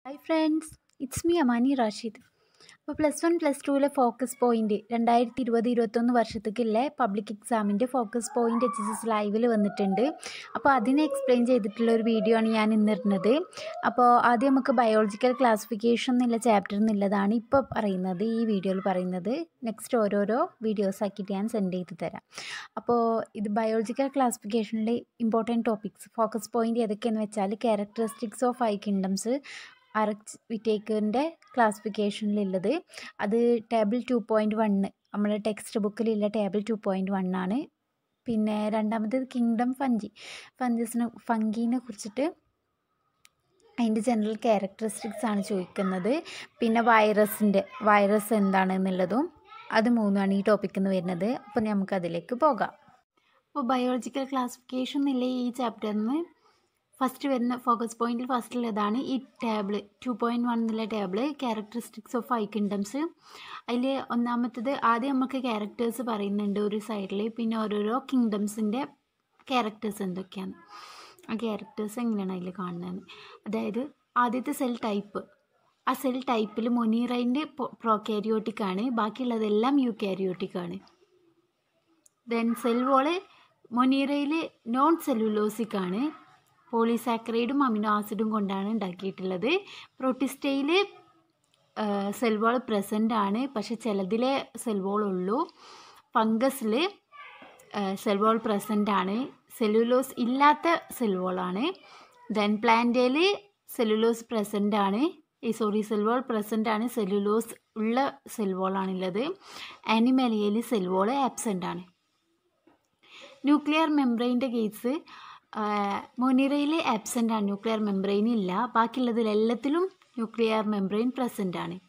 hi friends it's me Amani Rashid അപ്പോൾ plus one plus ടുവിലെ focus point രണ്ടായിരത്തി ഇരുപത് ഇരുപത്തൊന്ന് വർഷത്തേക്കുള്ള പബ്ലിക് എക്സാമിൻ്റെ focus point H S S ലൈവിൽ വന്നിട്ടുണ്ട് അപ്പോൾ അതിനെ എക്സ്പ്ലെയിൻ ചെയ്തിട്ടുള്ള ഒരു വീഡിയോ ആണ് ഞാൻ ഇന്നിരുന്നത് അപ്പോൾ ആദ്യം നമുക്ക് ബയോളജിക്കൽ ക്ലാസിഫിക്കേഷൻ എന്നുള്ള ചാപ്റ്റർ എന്നുള്ളതാണ് ഇപ്പോൾ പറയുന്നത് ഈ വീഡിയോയിൽ പറയുന്നത് നെക്സ്റ്റ് ഓരോരോ വീഡിയോസ് ആക്കിയിട്ട് ഞാൻ സെൻഡ് ചെയ്ത് തരാം അപ്പോൾ ഇത് ബയോളജിക്കൽ ക്ലാസിഫിക്കേഷനിലെ ഇമ്പോർട്ടൻറ്റ് ടോപ്പിക്സ് ഫോക്കസ് പോയിൻ്റ് ഏതൊക്കെയെന്ന് വെച്ചാൽ ക്യാരക്ടറിസ്റ്റിക്സ് ഓഫ് ഫൈവ് കിങ്ഡംസ് അറക്സ് വിറ്റേക്കറിൻ്റെ ക്ലാസിഫിക്കേഷനിലുള്ളത് അത് ടേബിൾ ടു പോയിൻറ്റ് വണ്ണ് നമ്മുടെ ടെക്സ്റ്റ് ബുക്കിലുള്ള ടേബിൾ ടു പോയിൻറ്റ് വൺ ആണ് പിന്നെ രണ്ടാമത്തേത് കിങ്ഡം ഫഞ്ചി ഫഞ്ചസിനെ ഫംഗീനെ കുറിച്ചിട്ട് അതിൻ്റെ ജനറൽ ക്യാരക്ടറിസ്റ്റിക്സ് ആണ് ചോദിക്കുന്നത് പിന്നെ വൈറസിൻ്റെ വൈറസ് എന്താണെന്നുള്ളതും അത് മൂന്നുമാണ് ഈ ടോപ്പിക്കിൽ നിന്ന് വരുന്നത് അപ്പോൾ നമുക്ക് അതിലേക്ക് പോകാം അപ്പോൾ ബയോളജിക്കൽ ക്ലാസിഫിക്കേഷൻ എന്നുള്ള ഈ ചാപ്റ്ററിൽ നിന്ന് ഫസ്റ്റ് വരുന്ന ഫോക്കസ് പോയിന്റിൽ ഫസ്റ്റിലുള്ളതാണ് ഈ ടേബിൾ ടു പോയിൻറ്റ് വൺ എന്നുള്ള table characteristics of five kingdoms അതിൽ ഒന്നാമത്തത് ആദ്യം നമുക്ക് ക്യാരക്ടേഴ്സ് പറയുന്നുണ്ട് ഒരു സൈഡിൽ പിന്നെ ഓരോരോ കിങ്ഡംസിൻ്റെ ക്യാരക്ടേഴ്സ് എന്തൊക്കെയാണ് ആ ക്യാരക്ടേഴ്സ് എങ്ങനെയാണ് അതിൽ കാണുന്നത് അതായത് ആദ്യത്തെ സെൽ ടൈപ്പ് ആ സെൽ ടൈപ്പിൽ മൊനീറൈൻ്റെ പ്രോകാരിയോട്ടിക് ആണ് ബാക്കിയുള്ളതെല്ലാം യു കാരിയോട്ടിക് ആണ് ദെൻ സെൽ വോള് മൊനീറയിൽ നോൺ സെല്ലുലോസിക് ആണ് പോളിസാക്കറൈഡും അമിനോ ആസിഡും കൊണ്ടാണ് ഉണ്ടാക്കിയിട്ടുള്ളത് പ്രോട്ടിസ്റ്റയിൽ സെൽവോൾ പ്രസൻ്റ് ആണ് പക്ഷെ ചിലതിലെ സെൽവോൾ ഉള്ളൂ ഫംഗസിൽ സെൽവോൾ പ്രസൻ്റ് ആണ് സെല്ലുലോസ് ഇല്ലാത്ത സെൽവോളാണ് ദെൻ പ്ലാന്റയിൽ സെല്ലുലോസ് പ്രസൻ്റ് ആണ് ഈ സോറി സെൽവോൾ പ്രസൻ്റ് ആണ് സെല്ലുലോസ് ഉള്ള സെൽവോളാണുള്ളത് ആനിമലിയയിൽ സെൽവോൾ ആബ്സെൻ്റ് ആണ് ന്യൂക്ലിയർ മെംബ്രെയിൻ്റെ കേസ് മൊനിറയിൽ ആബ്സെൻ്റ് ആണ് ന്യൂക്ലിയർ മെംബ്രെയിൻ ഇല്ല ബാക്കിയുള്ളതിൽ എല്ലാത്തിലും ന്യൂക്ലിയർ മെംബ്രെയിൻ പ്രസൻ്റ് ആണ്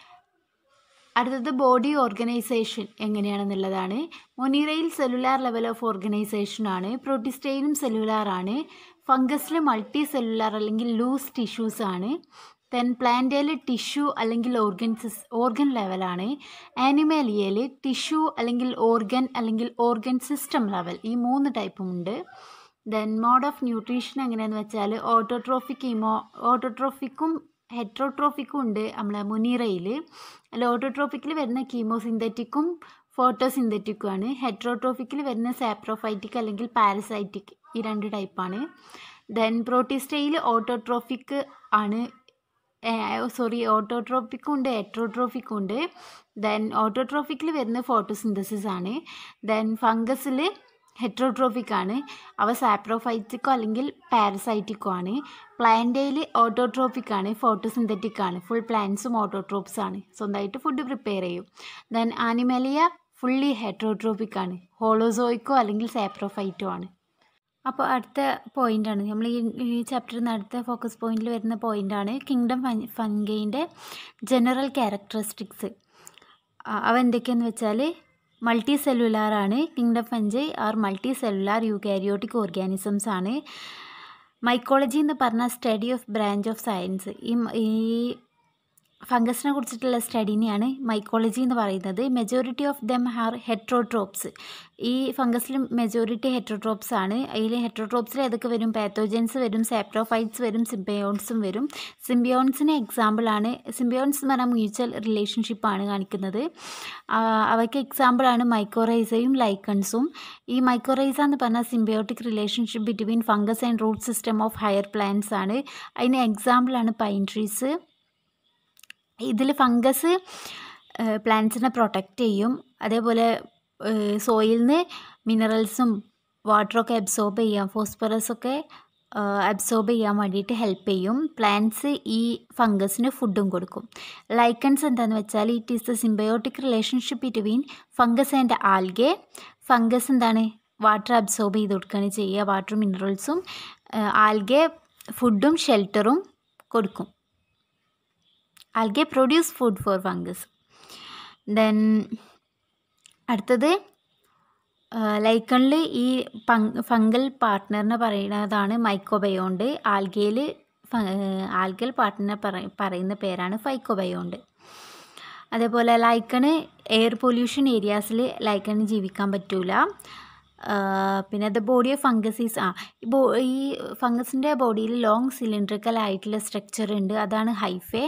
അടുത്തത് ബോഡി ഓർഗനൈസേഷൻ എങ്ങനെയാണെന്നുള്ളതാണ് മൊനീറയിൽ സെല്ലുലാർ ലെവൽ ഓഫ് ഓർഗനൈസേഷൻ ആണ് പ്രോട്ടിസ്റ്റയിലും സെല്ലുലാർ ആണ് ഫംഗസിൽ മൾട്ടി സെല്ലുലാർ അല്ലെങ്കിൽ ലൂസ് ടിഷ്യൂസ് ആണ് ദെൻ പ്ലാന്റയിൽ ടിഷ്യൂ അല്ലെങ്കിൽ ഓർഗൻസിസ് ഓർഗൻ ലെവലാണ് ആനിമലിയയിൽ ടിഷ്യൂ അല്ലെങ്കിൽ ഓർഗൻ അല്ലെങ്കിൽ ഓർഗൻ സിസ്റ്റം ലെവൽ ഈ മൂന്ന് ടൈപ്പും ഉണ്ട് ദെൻ മോഡ് ഓഫ് ന്യൂട്രീഷൻ എങ്ങനെയാണെന്ന് വെച്ചാൽ ഓട്ടോട്രോഫിക് ഇമോ ഓട്ടോട്രോഫിക്കും ഹെട്രോട്രോഫിക്കും ഉണ്ട് നമ്മളെ മുനീറയിൽ അല്ല ഓട്ടോട്രോഫിക്കിൽ വരുന്ന കീമോസിന്തറ്റിക്കും ഫോട്ടോസിന്തറ്റിക്കും ആണ് ഹെട്രോട്രോഫിക്കിൽ വരുന്ന സാപ്രോഫൈറ്റിക് അല്ലെങ്കിൽ പാരസൈറ്റിക് ഈ രണ്ട് ടൈപ്പാണ് ദെൻ പ്രോട്ടിസ്റ്റയിൽ ഓട്ടോട്രോഫിക് ആണ് സോറി ഓട്ടോട്രോഫിക്കും ഉണ്ട് ഹെട്രോട്രോഫിക്കും ഉണ്ട് ദെൻ ഓട്ടോട്രോഫിക്കിൽ വരുന്ന ഫോട്ടോസിന്തസിസ് ആണ് ദെൻ ഫംഗസിൽ ഹെട്രോട്രോഫിക് ആണ് അവ സാപ്രോഫൈറ്റിക്കോ അല്ലെങ്കിൽ പാരസൈറ്റിക്കോ ആണ് പ്ലാന്റയിൽ ഓട്ടോട്രോഫിക് ആണ് ഫോട്ടോസിന്തറ്റിക് ആണ് ഫുൾ പ്ലാന്റ്സും ഓട്ടോട്രോപ്സ് ആണ് സ്വന്തമായിട്ട് ഫുഡ് പ്രിപ്പയർ ചെയ്യും ദെൻ ആനിമലിയ ഫുള്ളി ഹെട്രോട്രോഫിക് ആണ് ഹോളോസോയിക്കോ അല്ലെങ്കിൽ സാപ്രോഫൈറ്റോ ആണ് അപ്പോൾ അടുത്ത പോയിൻ്റാണ് നമ്മൾ ഈ ചാപ്റ്ററിൽ നിന്ന് അടുത്ത ഫോക്കസ് പോയിന്റിൽ വരുന്ന പോയിൻ്റാണ് കിങ്ഡം ഫംഗൈൻ്റെ ജനറൽ ക്യാരക്ടറിസ്റ്റിക്സ് അവ എന്തൊക്കെയാണെന്ന് വെച്ചാൽ മൾട്ടി സെല്ലുലാർ ആണ് kingdom fungi are multi cellular eukaryotic organisms ആണ് മൈക്കോളജി എന്ന് പറഞ്ഞാൽ study of branch of science ഈ ഈ ഫംഗസിനെ കുറിച്ചിട്ടുള്ള സ്റ്റഡീനെയാണ് മൈക്കോളജി എന്ന് പറയുന്നത് majority of them are heterotrophs ഈ ഫംഗസിൽ മെജോറിറ്റി ഹെട്രോട്രോപ്സ് ആണ് അതിൽ ഹെട്രോട്രോപ്സിൽ ഏതൊക്കെ വരും പാത്തോജൻസ് വരും സാപ്രോഫൈറ്റ്സ് വരും സിംബയോൺസും വരും സിംബയോൺസിന് എക്സാമ്പിളാണ് സിംബയോൺസ് എന്ന് പറഞ്ഞാൽ മ്യൂച്വൽ റിലേഷൻഷിപ്പാണ് കാണിക്കുന്നത് അവയ്ക്ക് എക്സാമ്പിളാണ് മൈക്കോറൈസയും ലൈക്കൺസും ഈ മൈക്കോറൈസ എന്ന് പറഞ്ഞാൽ symbiotic relationship between fungus and root system of higher plants ആണ് അതിന് എക്സാമ്പിളാണ് പൈൻ ട്രീസ് ഇതിൽ ഫംഗസ് പ്ലാന്റ്സിനെ പ്രൊട്ടക്റ്റ് ചെയ്യും അതേപോലെ സോയിൽ നിന്ന് മിനറൽസും വാട്ടറൊക്കെ അബ്സോർബ് ചെയ്യാം ഫോസ്ഫറസ് ഒക്കെ അബ്സോർബ് ചെയ്യാൻ വേണ്ടിയിട്ട് ഹെൽപ്പ് ചെയ്യും പ്ലാന്റ്സ് ഈ ഫംഗസിന് ഫുഡും കൊടുക്കും ലൈക്കൺസ് എന്താണെന്ന് വെച്ചാൽ it is the symbiotic relationship between fungus and algae fungus എന്താണ് വാട്ടർ അബ്സോർബ് ചെയ്ത് കൊടുക്കുകയാണ് ചെയ്യുക വാട്ടറും മിനറൽസും ആൽഗെ ഫുഡും ഷെൽട്ടറും കൊടുക്കും algae produce food for fungus then അടുത്തത് ലൈക്കണിൽ ഈ ഫംഗൽ പാർട്ട്ണറിനെ പറയുന്നതാണ് മൈക്കോബയോണ്ട് ആൽഗയിൽ ആൽഗൽ പാർട്ട്ണർ പറയുന്ന പേരാണ് ഫൈക്കോബയോണ്ട് അതേപോലെ ലൈക്കണ് എയർ പൊല്യൂഷൻ ഏരിയാസിൽ ലൈക്കണ് ജീവിക്കാൻ പറ്റൂല പിന്നെ the body of fungus is ആ ഈ ബോ ഈ ഫംഗസിൻ്റെ ബോഡിയിൽ ലോങ് സിലിണ്ടറിക്കൽ ആയിട്ടുള്ള സ്ട്രക്ചർ ഉണ്ട് അതാണ് ഹൈഫേ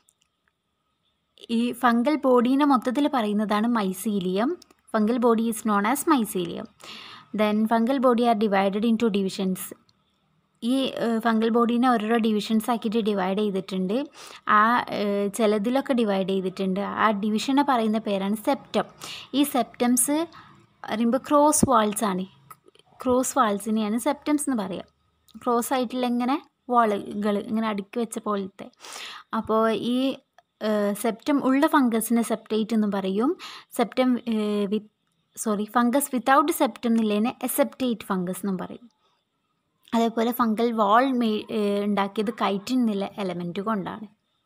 ഈ ഫംഗൽ ബോഡീനെ മൊത്തത്തിൽ പറയുന്നതാണ് mycelium fungal body is known as mycelium then fungal body are divided into divisions ഈ ഫംഗൽ ബോഡീനെ ഓരോരോ ഡിവിഷൻസ് ആക്കിയിട്ട് ഡിവൈഡ് ചെയ്തിട്ടുണ്ട് ആ ഏഹ്, ചിലതിലൊക്കെ ഡിവൈഡ് ചെയ്തിട്ടുണ്ട് ആ ഡിവിഷനെ പറയുന്ന പേരാണ് സെപ്റ്റം ഈ സെപ്റ്റംസ് പറയുമ്പോൾ ക്രോസ് വാൾസ് ആണ് ക്രോസ് വാൾസിനെയാണ് സെപ്റ്റംസ് എന്ന് പറയുക ക്രോസ് ആയിട്ടുള്ള ഇങ്ങനെ വാളുകൾ ഇങ്ങനെ അടുക്കി വെച്ച പോലത്തെ അപ്പോൾ ഈ സെപ്റ്റം ഉള്ള ഫംഗസിനെ സെപ്റ്റേറ്റ് എന്ന് പറയും septum with sorry fungus without septum എന്നുള്ളതിനെ എസെപ്റ്റേറ്റ് ഫംഗസ് എന്നും പറയും അതേപോലെ ഫംഗൽ വാൾ മേ ഏഹ് ഉണ്ടാക്കിയത് കൈറ്റിൻ എന്നുള്ള എലമെൻറ്റ് കൊണ്ടാണ്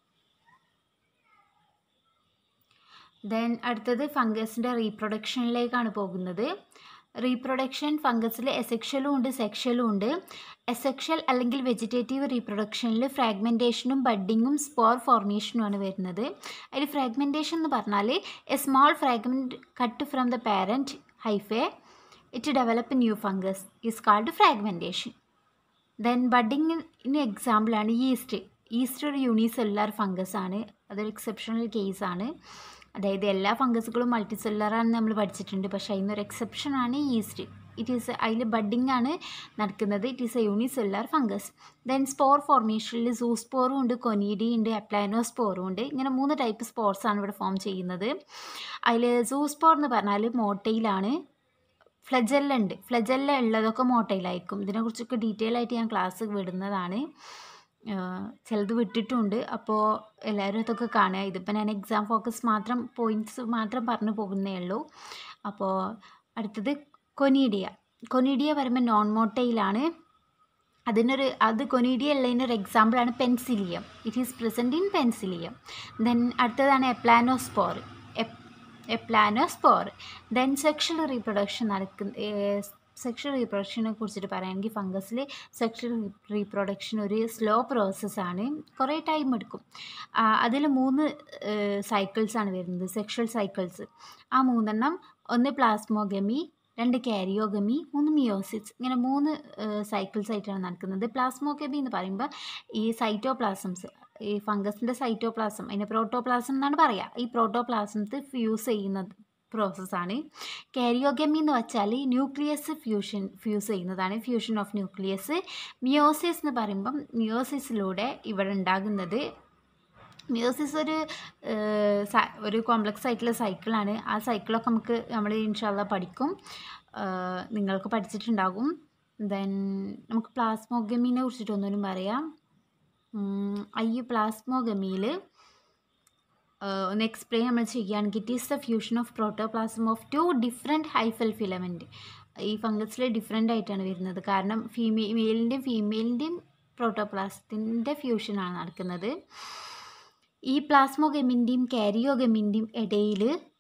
ദെൻ അടുത്തത് ഫംഗസിൻ്റെ റീപ്രൊഡക്ഷനിലേക്കാണ് പോകുന്നത് റീപ്രൊഡക്ഷൻ ഫംഗസിൽ എസെക്ഷലും ഉണ്ട് സെക്ഷലും ഉണ്ട് എസെക്ഷൽ അല്ലെങ്കിൽ വെജിറ്റേറ്റീവ് റീപ്രൊഡക്ഷനിൽ ഫ്രാഗ്മെൻറ്റേഷനും ബഡ്ഡിങ്ങും സ്പോർ ഫോർമേഷനുമാണ് വരുന്നത് അതിൽ ഫ്രാഗ്മെൻറ്റേഷൻ എന്ന് പറഞ്ഞാൽ a small fragment cut from the parent hyphae it develop new fungus is called fragmentation then ബഡിങ്ങിന് എക്സാമ്പിളാണ് ഈസ്റ്റ് ഈസ്റ്റ് ഒരു യൂണിസെല്ലുലാർ ഫംഗസ് ആണ് അതൊരു എക്സെപ്ഷണൽ കേസാണ് അതായത് എല്ലാ ഫംഗസുകളും മൾട്ടി സെല്ലുലാറാണെന്ന് നമ്മൾ പഠിച്ചിട്ടുണ്ട് പക്ഷേ അതിനൊരു എക്സെപ്ഷനാണ് ഈസ്റ്റ് ഇറ്റ് ഈസ് അതിൽ ബഡിങ് ആണ് നടക്കുന്നത് it is a unicellular fungus then spore ഫോർമേഷനിൽ സൂസ്പോറും ഉണ്ട് കൊനീഡി ഉണ്ട് അപ്ലാനോസ്പോറും ഉണ്ട് ഇങ്ങനെ മൂന്ന് ടൈപ്പ് സ്പോർസ് ആണ് ഇവിടെ ഫോം ചെയ്യുന്നത് അതിൽ സൂസ്പോർ എന്ന് പറഞ്ഞാൽ മോട്ടയിലാണ് ഫ്ലജല്ല ഉണ്ട് ഫ്ലജല്ല ഉള്ളതൊക്കെ മോട്ടയിലായിരിക്കും ഇതിനെക്കുറിച്ചൊക്കെ ഡീറ്റെയിൽ ആയിട്ട് ഞാൻ ക്ലാസ് വിടുന്നതാണ് ആഹ് ചിലത് വിട്ടിട്ടുണ്ട് അപ്പോൾ എല്ലാവരും അതൊക്കെ കാണുക ഇതിപ്പോൾ ഞാൻ എക്സാം ഫോക്കസ് മാത്രം പോയിൻറ്റ്സ് മാത്രം പറഞ്ഞു പോകുന്നേ ഉള്ളൂ അപ്പോൾ അടുത്തത് കൊനീഡിയ കൊനീഡിയ പറയുമ്പോൾ നോൺ മോട്ടയിലാണ് അതിനൊരു അത് കൊനീഡിയ ഉള്ളതിനൊരു എക്സാമ്പിളാണ് penicillium it is present in penicillium then അടുത്തതാണ് aplanospore aplanospore then sexual reproduction നടക്കുന്ന സെക്ഷൽ റീപ്രൊഡക്ഷനെ കുറിച്ചിട്ട് പറയുകയാണെങ്കിൽ ഫംഗസിൽ സെക്ഷൽ റീപ്രൊഡക്ഷൻ ഒരു സ്ലോ പ്രോസസ്സാണ് കുറേ ടൈം എടുക്കും അതിൽ മൂന്ന് സൈക്കിൾസാണ് വരുന്നത് സെക്ഷൽ സൈക്കിൾസ് ആ മൂന്നെണ്ണം ഒന്ന് പ്ലാസ്മോഗമി രണ്ട് കാരിയോഗമി മൂന്ന് മിയോസിസ് ഇങ്ങനെ മൂന്ന് സൈക്കിൾസ് ആയിട്ടാണ് നടക്കുന്നത് പ്ലാസ്മോഗമി എന്ന് പറയുമ്പോൾ ഈ സൈറ്റോപ്ലാസംസ് ഈ ഫംഗസിൻ്റെ സൈറ്റോപ്ലാസം അതിനെ പ്രോട്ടോപ്ലാസം എന്നാണ് പറയുക ഈ പ്രോട്ടോപ്ലാസംസ് ഫ്യൂസ് ചെയ്യുന്നത് പ്രോസസ്സാണ് കാരിയോഗമി എന്ന് വെച്ചാൽ ന്യൂക്ലിയസ് ഫ്യൂഷൻ ഫ്യൂസ് ചെയ്യുന്നതാണ് ഫ്യൂഷൻ ഓഫ് ന്യൂക്ലിയസ് മിയോസിസ് എന്ന് പറയുമ്പം മിയോസിസിലൂടെ ഇവിടെ ഉണ്ടാകുന്നത് മിയോസിസ് ഒരു ഏഹ്, സ- ഒരു കോംപ്ലക്സ് ആയിട്ടുള്ള സൈക്കിളാണ് ആ സൈക്കിളൊക്കെ നമുക്ക് നമ്മൾ ഇൻഷാല്ല പഠിക്കും ഏഹ്, നിങ്ങൾക്ക് പഠിച്ചിട്ടുണ്ടാകും ദെൻ നമുക്ക് പ്ലാസ്മോഗമീനെ കുറിച്ചിട്ട് ഒന്നിനും പറയാം ഉം, ഈ പ്ലാസ്മോഗമിയിൽ ഒന്ന് എക്സ്പ്ലെയിൻ നമ്മൾ ചെയ്യുകയാണെങ്കിൽ it is the fusion of protoplasm of two different hyphal filament ഈ ഫംഗസിൽ ഡിഫറെൻ്റ് ആയിട്ടാണ് വരുന്നത് കാരണം ഫീമെയിൽ മെയിലിൻ്റെയും ഫീമെയിലിൻ്റെയും പ്രോട്ടോപ്ലാസത്തിൻ്റെ ഫ്യൂഷനാണ് നടക്കുന്നത് ഈ പ്ലാസ്മോഗമിൻ്റെയും കാരിയോഗമിൻ്റെയും ഇടയിൽ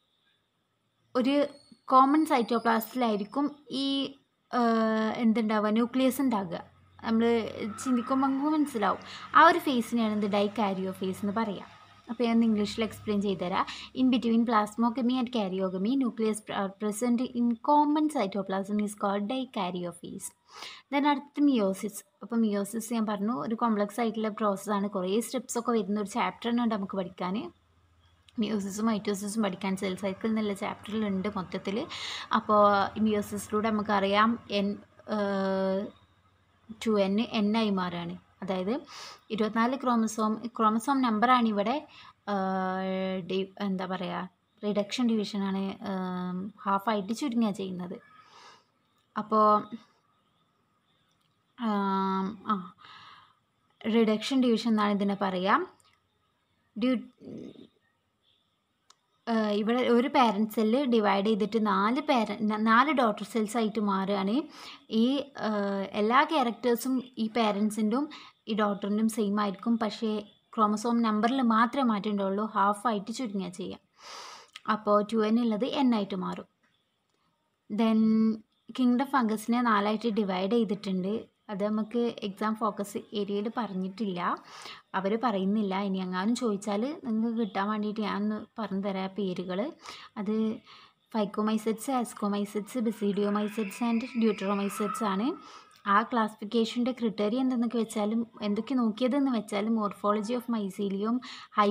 ഒരു കോമൺ സൈറ്റോപ്ലാസ്റ്റിലായിരിക്കും ഈ ആഹ്, എന്തുണ്ടാവുക ന്യൂക്ലിയസ് ഉണ്ടാകുക നമ്മൾ ചിന്തിക്കുമ്പോൾ നമുക്ക് മനസ്സിലാവും ആ ഒരു ഫേസിനെയാണ് എന്ത് ഡൈ കാരിയോ ഫേസ് എന്ന് പറയാം അപ്പോൾ ഞാൻ ഇംഗ്ലീഷിൽ എക്സ്പ്ലെയിൻ ചെയ്തുതരാം in between plasmogamy and karyogamy nucleus present in common cytoplasm is called dikaryophase then അടുത്ത് മിയോസിസ് അപ്പോൾ മിയോസിസ് ഞാൻ പറഞ്ഞു ഒരു കോംപ്ലക്സ് ആയിട്ടുള്ള പ്രോസസ്സാണ് കുറേ സ്റ്റെപ്സ് ഒക്കെ വരുന്ന ഒരു ചാപ്റ്ററിനുണ്ട് നമുക്ക് പഠിക്കാൻ മിയോസിസും മൈറ്റോസിസും പഠിക്കാൻ സെൽ സൈക്കിൾ എന്നുള്ള ചാപ്റ്ററിലുണ്ട് മൊത്തത്തിൽ അപ്പോൾ മിയോസിസിലൂടെ നമുക്കറിയാം എൻ ടു എൻ എൻ ആയി മാറുകയാണ് അതായത് ഇരുപത്തിനാല് ക്രോമസോം ക്രോമസോം നമ്പറാണ് ഇവിടെ ആഹ്, ഡി എന്താ പറയുക റിഡക്ഷൻ ഡിവിഷനാണ് ഹാഫായിട്ട് ചുരുങ്ങുക ചെയ്യുന്നത് അപ്പോൾ ആം, ആ റിഡക്ഷൻ ഡിവിഷൻ എന്നാണ് ഇതിനെ പറയാം ഡ്യൂ ഏഹ് ഇവിടെ ഒരു പാരൻറ്റ് സെല്ല് ഡിവൈഡ് ചെയ്തിട്ട് നാല് പാര നാല് ഡോട്ടർ സെൽസ് ആയിട്ട് മാറുകയാണ് ഈ ഏഹ് എല്ലാ ക്യാരക്ടേഴ്സും ഈ പാരൻസിൻ്റെയും ഈ ഡോട്ടറിൻ്റെയും സെയിം ആയിരിക്കും പക്ഷേ ക്രോമസോം നമ്പറിൽ മാത്രമേ മാറ്റം ഉണ്ടാവുള്ളൂ ഹാഫായിട്ട് ചുരുങ്ങുക ചെയ്യാം അപ്പോൾ ടു എൻ ഉള്ളത് എൻ ആയിട്ട് മാറും ദെൻ കിങ്ഡം ഫംഗസിനെ നാലായിട്ട് ഡിവൈഡ് ചെയ്തിട്ടുണ്ട് അത് നമുക്ക് എക്സാം ഫോക്കസ് ഏരിയയിൽ പറഞ്ഞിട്ടില്ല അവർ പറയുന്നില്ല ഇനി എങ്ങാനും ചോദിച്ചാൽ നിങ്ങൾക്ക് കിട്ടാൻ വേണ്ടിയിട്ട് ഞാൻ ഒന്ന് പറഞ്ഞു തരാം പേരുകൾ അത് ഫൈക്കോമൈസെറ്റ്സ് ആസ്കോമൈസെറ്റ്സ് ബെസീഡിയോമൈസെറ്റ്സ് ആൻഡ് ഡ്യൂട്ടറോമൈസെറ്റ്സ് ആണ് ആ ക്ലാസിഫിക്കേഷൻ്റെ ക്രിട്ടേറിയ എന്തെന്നൊക്കെ വെച്ചാലും എന്തൊക്കെ നോക്കിയതെന്ന് വെച്ചാൽ മോർഫോളജി ഓഫ് മൈസീലിയം ഹൈ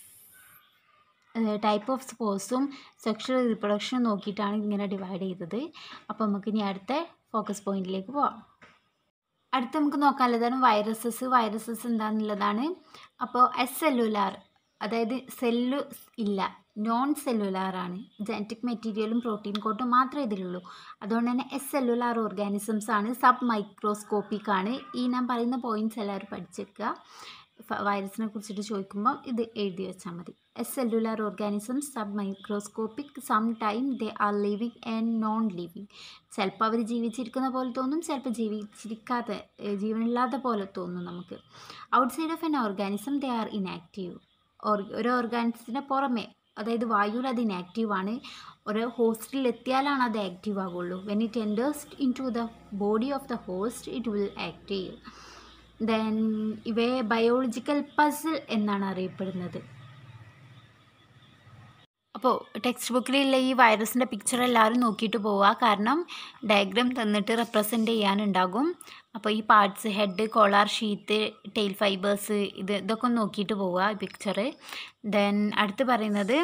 ടൈപ്പ് ഓഫ് സ്പോർട്സും സെക്ഷൽ റീപ്രൊഡക്ഷനും നോക്കിയിട്ടാണ് ഇങ്ങനെ ഡിവൈഡ് ചെയ്തത് അപ്പോൾ നമുക്ക് ഇനി അടുത്ത ഫോക്കസ് പോയിന്റിലേക്ക് പോവാം അടുത്ത് നമുക്ക് നോക്കാനുള്ളതാണ് വൈറസസ് വൈറസസ് എന്താണെന്നുള്ളതാണ് അപ്പോൾ എസ് സെല്ലുലാർ അതായത് സെല്ലു ഇല്ല നോൺ സെല്ലുലാർ ആണ് ജനറ്റിക് മെറ്റീരിയലും പ്രോട്ടീൻ കോട്ടും മാത്രമേ ഇതിലുള്ളൂ അതുകൊണ്ട് തന്നെ എസ് സെല്ലുലാർ ഓർഗാനിസംസ് ആണ് സബ് മൈക്രോസ്കോപ്പിക് ആണ് ഈ ഞാൻ പറയുന്ന പോയിന്റ്സ് എല്ലാവരും പഠിച്ചേക്കുക വൈറസിനെ കുറിച്ചിട്ട് ചോദിക്കുമ്പോൾ ഇത് എഴുതി വെച്ചാൽ മതി acellular organisms sub microscopic some time they are living and non living ചിലപ്പോൾ അവർ ജീവിച്ചിരിക്കുന്ന പോലെ തോന്നും ചിലപ്പോൾ ജീവിച്ചിരിക്കാത്ത ഏഹ് ജീവനില്ലാത്ത പോലെ തോന്നും നമുക്ക് outside of an organism they are inactive ഒരു ഓർഗാനിസത്തിന് പുറമെ അതായത് വായുവിൽ അത് ഇനാക്റ്റീവ് ആണ് ഒരു ഹോസ്റ്റിൽ എത്തിയാലാണ് അത് ആക്റ്റീവ് ആകുള്ളൂ when it enters into the body of the host it will active then ഇവയെ ബയോളജിക്കൽ പസിൽ എന്നാണ് അറിയപ്പെടുന്നത് അപ്പോൾ ടെക്സ്റ്റ് ബുക്കിലുള്ള ഈ വൈറസിൻ്റെ പിക്ചർ എല്ലാവരും നോക്കിയിട്ട് പോവുക കാരണം ഡയഗ്രാം തന്നിട്ട് റെപ്രസെൻ്റ് ചെയ്യാനുണ്ടാകും അപ്പോൾ ഈ parts head collar sheath tail fibres ഇത് ഇതൊക്കെ ഒന്ന് നോക്കിയിട്ട് പോവുക ഈ പിക്ചർ ദെൻ അടുത്ത് പറയുന്നത്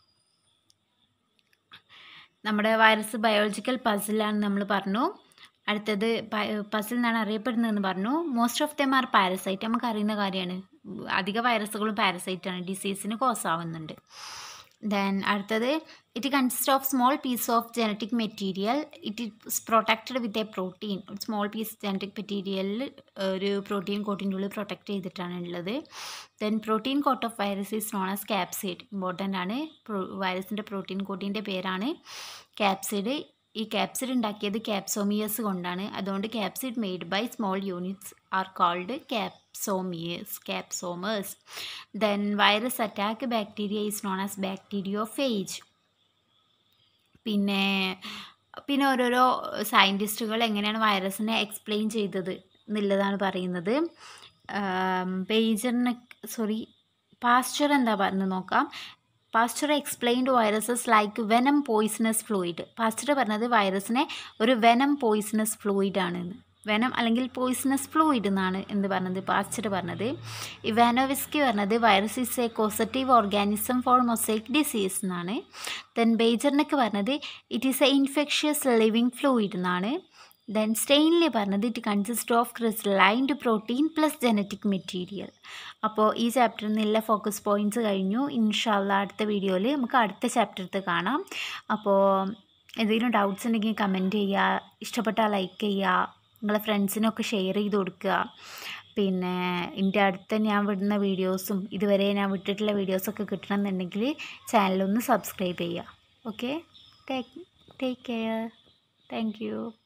നമ്മുടെ വൈറസ് ബയോളജിക്കൽ പസിലാണ് നമ്മൾ പറഞ്ഞു അടുത്തത് പസിൽ എന്നാണ് അറിയപ്പെടുന്നതെന്ന് പറഞ്ഞു most of them are parasite നമുക്ക് അറിയുന്ന കാര്യമാണ് അധിക വൈറസുകളും പാരസൈറ്റാണ് ഡിസീസിന് കോസ് ആവുന്നുണ്ട് ദെൻ അടുത്തത് it consist of small piece of genetic material it is protected with a protein small piece genetic മെറ്റീരിയലിൽ ഒരു പ്രോട്ടീൻ കോട്ടിൻ്റെ ഉള്ളിൽ പ്രൊട്ടക്റ്റ് ചെയ്തിട്ടാണ് ഉള്ളത് then protein coat of virus is known as capsid important ആണ് വൈറസിൻ്റെ പ്രോട്ടീൻ കോട്ടിൻ്റെ പേരാണ് ക്യാപ്സിഡ് ഈ ക്യാപ്സിഡ് ഉണ്ടാക്കിയത് ക്യാപ്സോമിയസ് കൊണ്ടാണ് അതുകൊണ്ട് capsid made by small units are called capsomeres capsomeres then virus attack bacteria is known as bacteriophage പിന്നെ പിന്നെ ഓരോരോ സയൻറ്റിസ്റ്റുകൾ എങ്ങനെയാണ് വൈറസിനെ എക്സ്പ്ലെയിൻ ചെയ്തത് എന്നുള്ളതാണ് പറയുന്നത് പേജറിനെ സോറി പാസ്ചർ എന്താ പറഞ്ഞത് നോക്കാം Pasteur explained viruses like venom poisonous fluid Pasteur പറഞ്ഞത് വൈറസിനെ ഒരു വെനം പോയിസണസ് ഫ്ലൂയിഡ് ആണെന്ന് വെനം അല്ലെങ്കിൽ പോയിസണസ് ഫ്ലൂയിഡ് എന്നാണ് എന്ത് പറഞ്ഞത് പാസ്റ്റർ പറഞ്ഞത് ഇവാനോവിസ്കി പറഞ്ഞത് virus is a causative organism for mosaic disease എന്നാണ് ദെൻ ബേജറിനൊക്കെ പറഞ്ഞത് it is a infectious living fluid എന്നാണ് ദെൻ സ്റ്റെയിൻലി പറഞ്ഞത് it consist of crystallised protein plus genetic material അപ്പോൾ ഈ ചാപ്റ്ററിൽ നിന്നുള്ള ഫോക്കസ് പോയിൻറ്റ്സ് കഴിഞ്ഞു ഇൻഷാല്ല അടുത്ത വീഡിയോയിൽ നമുക്ക് അടുത്ത ചാപ്റ്ററത്ത് കാണാം അപ്പോൾ എന്തെങ്കിലും ഡൗട്ട്സ് ഉണ്ടെങ്കിൽ കമൻറ്റ് ചെയ്യുക ഇഷ്ടപ്പെട്ടാൽ ലൈക്ക് ചെയ്യുക നിങ്ങളെ ഫ്രണ്ട്സിനൊക്കെ ഷെയർ ചെയ്ത് കൊടുക്കുക പിന്നെ എൻ്റെ അടുത്ത ഞാൻ വിടുന്ന വീഡിയോസും ഇതുവരെ ഞാൻ വിട്ടിട്ടുള്ള വീഡിയോസൊക്കെ കിട്ടണമെന്നുണ്ടെങ്കിൽ ചാനലൊന്ന് സബ്സ്ക്രൈബ് ചെയ്യുക okay take take care thank U